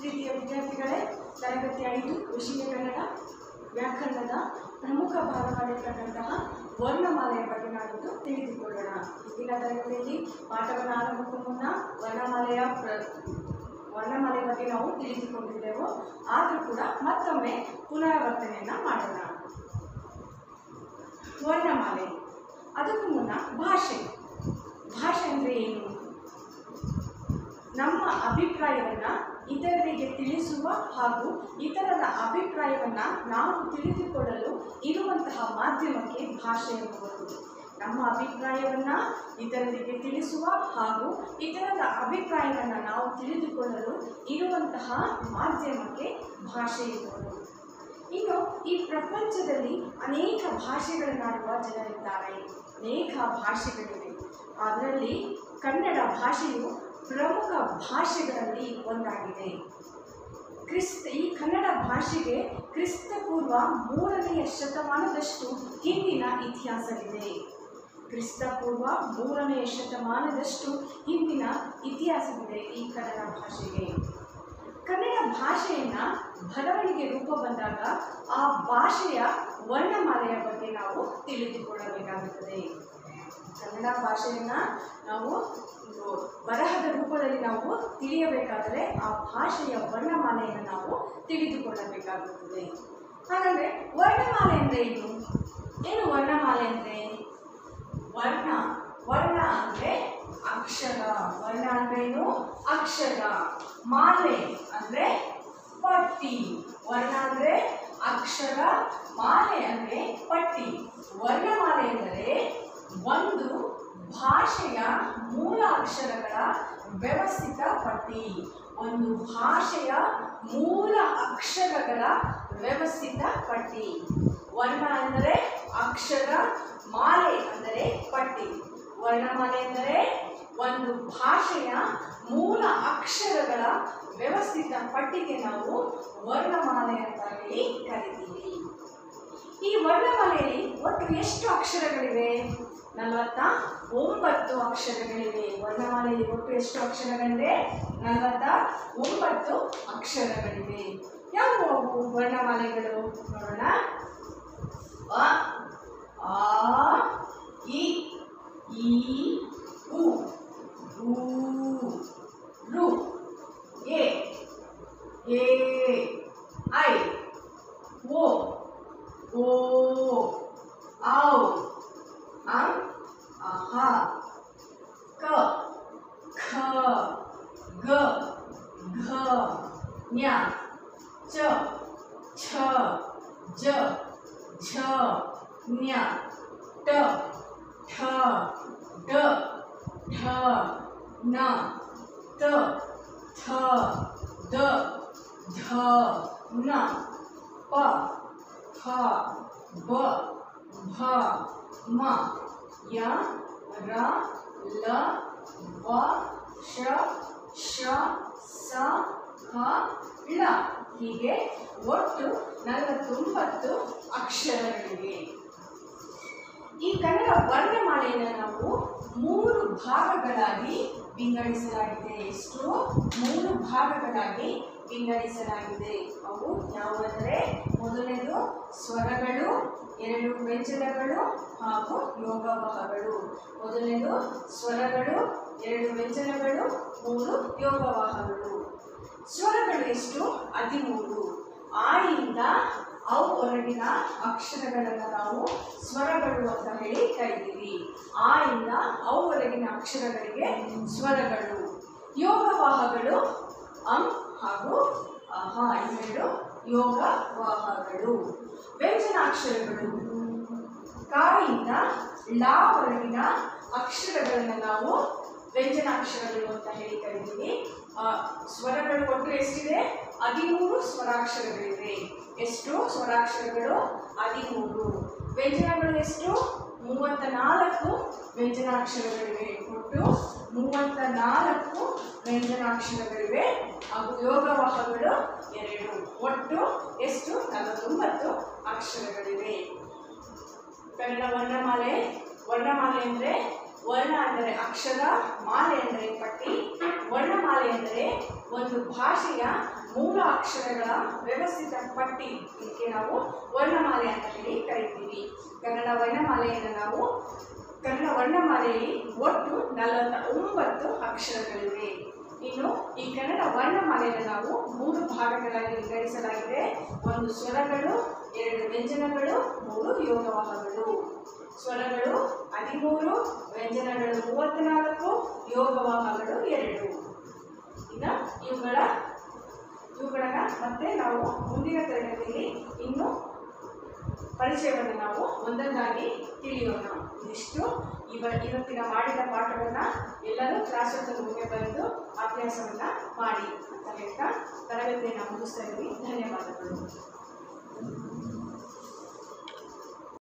ಪ್ರೀತಿಯ ವಿದ್ಯಾರ್ಥಿಗಳೇ ತರಗತಿ ಐದು ವಿಷಯ ಕನ್ನಡ ವ್ಯಾಕರಣದ ಪ್ರಮುಖ ಭಾಗವಾಗಿರ್ತಕ್ಕಂತಹ ವರ್ಣಮಾಲೆಯ ಬಗ್ಗೆ ನಾವಿಂದು ತಿಳಿದುಕೊಳ್ಳೋಣ ಇಂದಿನ ತರಗತಿಯಲ್ಲಿ ಪಾಠವನ್ನು ಆರಂಭಕ್ಕೂ ಮುನ್ನ ವರ್ಣಮಾಲೆಯ ಪ್ರ ವರ್ಣಮಾಲೆ ಬಗ್ಗೆ ನಾವು ತಿಳಿದುಕೊಂಡಿದ್ದೆವು ಆದರೂ ಕೂಡ ಮತ್ತೊಮ್ಮೆ ಪುನರಾವರ್ತನೆಯನ್ನು ಮಾಡೋಣ ವರ್ಣಮಾಲೆ ಅದಕ್ಕೂ ಮುನ್ನ ಭಾಷೆ ಭಾಷೆ ಅಂದರೆ ಏನು ನಮ್ಮ ಅಭಿಪ್ರಾಯವನ್ನ ಇತರರಿಗೆ ತಿಳಿಸುವ ಹಾಗೂ ಇತರರ ಅಭಿಪ್ರಾಯವನ್ನ ನಾವು ತಿಳಿದುಕೊಳ್ಳಲು ಇರುವಂತಹ ಮಾಧ್ಯಮಕ್ಕೆ ಭಾಷೆ ಎನ್ನುವುದು ನಮ್ಮ ಅಭಿಪ್ರಾಯವನ್ನ ಇತರರಿಗೆ ತಿಳಿಸುವ ಹಾಗೂ ಇತರರ ಅಭಿಪ್ರಾಯವನ್ನ ನಾವು ತಿಳಿದುಕೊಳ್ಳಲು ಇರುವಂತಹ ಮಾಧ್ಯಮಕ್ಕೆ ಭಾಷೆ ಎನ್ನುವುದು ಇನ್ನು ಈ ಪ್ರಪಂಚದಲ್ಲಿ ಅನೇಕ ಭಾಷೆಗಳನ್ನಾಡುವ ಜನರಿದ್ದಾರೆ ಅನೇಕ ಭಾಷೆಗಳಿವೆ ಅದರಲ್ಲಿ ಕನ್ನಡ ಭಾಷೆಯು ಪ್ರಮುಖ ಭಾಷೆಗಳಲ್ಲಿ ಒಂದಾಗಿದೆ ಕ್ರಿಸ್ತ ಈ ಕನ್ನಡ ಭಾಷೆಗೆ ಕ್ರಿಸ್ತ ಪೂರ್ವ ಮೂರನೆಯ ಶತಮಾನದಷ್ಟು ಹಿಂದಿನ ಇತಿಹಾಸವಿದೆ ಕ್ರಿಸ್ತ ಪೂರ್ವ ಮೂರನೆಯ ಶತಮಾನದಷ್ಟು ಹಿಂದಿನ ಇತಿಹಾಸವಿದೆ ಈ ಕನ್ನಡ ಭಾಷೆಗೆ ಕನ್ನಡ ಭಾಷೆಯನ್ನ ಬರವಣಿಗೆ ರೂಪ ಬಂದಾಗ ಆ ಭಾಷೆಯ ವರ್ಣಮಾಲೆಯ ಬಗ್ಗೆ ನಾವು ತಿಳಿದುಕೊಳ್ಳಬೇಕಾಗುತ್ತದೆ ಕನ್ನಡ ಭಾಷೆಯನ್ನ ನಾವು ಒಂದು ಬರಹದ ರೂಪದಲ್ಲಿ ನಾವು ತಿಳಿಯಬೇಕಾದರೆ ಆ ಭಾಷೆಯ ವರ್ಣಮಾಲೆಯನ್ನು ನಾವು ತಿಳಿದುಕೊಳ್ಳಬೇಕಾಗುತ್ತದೆ ಹಾಗಾದ್ರೆ ವರ್ಣಮಾಲೆ ಅಂದರೆ ಏನು ಏನು ವರ್ಣಮಾಲೆ ಅಂದರೆ ವರ್ಣ ವರ್ಣ ಅಂದರೆ ಅಕ್ಷರ ವರ್ಣ ಅಂದ್ರೆ ಏನು ಅಕ್ಷರ ಮಾಲೆ ಅಂದರೆ ಪಟ್ಟಿ ವರ್ಣ ಅಂದರೆ ಅಕ್ಷರ ಮಾಲೆ ಅಂದರೆ ಪಟ್ಟಿ ವರ್ಣಮಾಲೆ ಎಂದರೆ ಒಂದು ಭಾಷೆಯ ಮೂಲ ಅಕ್ಷರಗಳ ವ್ಯವಸ್ಥಿತ ಪಟ್ಟಿ ಒಂದು ಭಾಷೆಯ ಮೂಲ ಅಕ್ಷರಗಳ ವ್ಯವಸ್ಥಿತ ಪಟ್ಟಿ ವರ್ಣ ಅಂದರೆ ಅಕ್ಷರ ಮಾಲೆ ಅಂದರೆ ಪಟ್ಟಿ ವರ್ಣಮಾಲೆ ಎಂದರೆ ಒಂದು ಭಾಷೆಯ ಮೂಲ ಅಕ್ಷರಗಳ ವ್ಯವಸ್ಥಿತ ಪಟ್ಟಿಗೆ ನಾವು ವರ್ಣಮಾಲೆ ಅಂತ ಹೇಳಿ ಕರಿತೀವಿ ಈ ವರ್ಣಮಾಲೆಯಲ್ಲಿ ಒಟ್ಟು ಎಷ್ಟು ಅಕ್ಷರಗಳಿವೆ ನಲವತ್ತ ಒಂಬತ್ತು ಅಕ್ಷರಗಳಿವೆ ವರ್ಣಮಾಲೆಯಲ್ಲಿ ಒಟ್ಟು ಎಷ್ಟು ಅಕ್ಷರಗಳಿವೆ ನಲವತ್ತ ಒಂಬತ್ತು ಅಕ್ಷರಗಳಿವೆ ಯಾವುವು ಅವು ವರ್ಣಮಾಲೆಗಳು ನೋಡೋಣ ಅ ಆ ಇ ಈ ಉ ಊ ರು ಎ ಎ ಐ ಓ ಓ ಔ ಅಂ ಅಹ ಕ ಖ ಗ ಘ ಞ ಚ ಛ ಜ ಝ ಞ ಟ ಠ ಡ ಢ ನ ತ ಥ ದ ಧ ನ ಪ ಫ ಬ ಭ ಮ ಯ ರ ಲ ವ ಶ ಶ ಸ ಹ ಳ ಹೀಗೆ ಒಟ್ಟು ನಲವತ್ತೊಂಬತ್ತು ಅಕ್ಷರಗಳಿವೆ ಈ ಕನ್ನಡ ವರ್ಣಮಾಲೆಯನ್ನು ನಾವು ಮೂರು ಭಾಗಗಳಾಗಿ ವಿಂಗಡಿಸಲಾಗಿದೆ ಎಷ್ಟು ಮೂರು ಭಾಗಗಳಾಗಿ ವಿಂಗಡಿಸಲಾಗಿದೆ ಅವು ಯಾವುವೆಂದರೆ ಮೊದಲನೇದು ಸ್ವರಗಳು ಎರಡು ವ್ಯಂಜನಗಳು ಹಾಗೂ ಯೋಗವಾಹಗಳು ಮೊದಲನೇದು ಸ್ವರಗಳು ಎರಡು ವ್ಯಂಜನಗಳು ಮೂರು ಯೋಗವಾಹಗಳು ಸ್ವರಗಳು ಎಷ್ಟು ಹದಿಮೂರು ಆಯಿಂದ ಅವು ಹೊರಗಿನ ಅಕ್ಷರಗಳನ್ನು ನಾವು ಸ್ವರಗಳು ಅಂತ ಹೇಳಿ ಕರಿತೀವಿ ಆ ಇಂದ ಅವು ಹೊರಗಿನ ಅಕ್ಷರಗಳಿಗೆ ಸ್ವರಗಳು ಯೋಗವಾಹಗಳು ಅಂ ಹಾಗೂ ಅಹ ಇವೆರಡು ಯೋಗವಾಹಗಳು ವ್ಯಂಜನಾಕ್ಷರಗಳು ಕಾಯಿಂದ ಲಾ ಹೊರಗಿನ ಅಕ್ಷರಗಳನ್ನು ನಾವು ವ್ಯಂಜನಾಕ್ಷರಗಳು ಅಂತ ಹೇಳಿ ಕರಿತೀವಿ ಆ, ಸ್ವರಗಳು ಒಟ್ಟು ಎಷ್ಟಿದೆ ಹದಿಮೂರು ಸ್ವರಾಕ್ಷರಗಳಿವೆ ಎಷ್ಟು ಸ್ವರಾಕ್ಷರಗಳು ಹದಿಮೂರು ವ್ಯಂಜನಗಳು ಎಷ್ಟು ಮೂವತ್ತ ನಾಲ್ಕು ವ್ಯಂಜನಾಕ್ಷರಗಳಿವೆ ಒಟ್ಟು ಮೂವತ್ತ ನಾಲ್ಕು ವ್ಯಂಜನಾಕ್ಷರಗಳಿವೆ ಹಾಗೂ ಯೋಗವಾಹಗಳು ಎರಡು ಒಟ್ಟು ಎಷ್ಟು ನಲವತ್ತೊಂಬತ್ತು ಅಕ್ಷರಗಳಿವೆ ಕನ್ನಡ ವರ್ಣಮಾಲೆ ವರ್ಣಮಾಲೆ ಅಂದರೆ ವರ್ಣ ಅಂದರೆ ಅಕ್ಷರ ಮಾಲೆ ಅಂದರೆ ಪಟ್ಟಿ ವರ್ಣಮಾಲೆ ಅಂದರೆ ಒಂದು ಭಾಷೆಯ ಮೂಲ ಅಕ್ಷರಗಳ ವ್ಯವಸ್ಥಿತ ಪಟ್ಟಿ ಇದಕ್ಕೆ ನಾವು ವರ್ಣಮಾಲೆ ಅಂತ ಹೇಳಿ ಕರಿತೀವಿ ಕನ್ನಡ ವರ್ಣಮಾಲೆಯನ್ನು ನಾವು ಕನ್ನಡ ವರ್ಣಮಾಲೆಯಲ್ಲಿ ಒಟ್ಟು ನಲವತ್ತ ಒಂಬತ್ತು ಅಕ್ಷರಗಳಿವೆ ಇನ್ನು ಈ ಕನ್ನಡ ವರ್ಣಮಾಲೆಯನ್ನು ನಾವು ಮೂರು ಭಾಗಗಳಾಗಿ ವಿಂಗಡಿಸಲಾಗಿದೆ ಒಂದು ಸ್ವರಗಳು ಎರಡು ವ್ಯಂಜನಗಳು ಮೂರು ಯೋಗವಾಹಗಳು ಸ್ವರಗಳು ಹದಿಮೂರು ವ್ಯಂಜನಗಳು ಮೂವತ್ತ್ನಾಲ್ಕು ಯೋಗವಾಹಗಳು ಎರಡು ಈಗ ಇವುಗಳ ಇವುಗಳನ್ನ ಮತ್ತೆ ನಾವು ಮುಂದಿನ ತರಗತಿಯಲ್ಲಿ ಇನ್ನು ಪರಿಚಯವನ್ನು ನಾವು ಒಂದೊಂದಾಗಿ ತಿಳಿಯೋಣ ಇದಿಷ್ಟು ಇವ ಇವತ್ತಿನ ಮಾಡಿದ ಪಾಠವನ್ನು ಎಲ್ಲರೂ ಕ್ಲಾಸ್ ರೂಮ್ಗೆ ಬಂದು ಅಭ್ಯಾಸವನ್ನು ಮಾಡಿ ಅಂತ ಹೇಳ್ತಾ ತರಗತಿಯನ್ನು ಮುಗಿಸ್ತಾ ಇದ್ದೀವಿ ಧನ್ಯವಾದಗಳು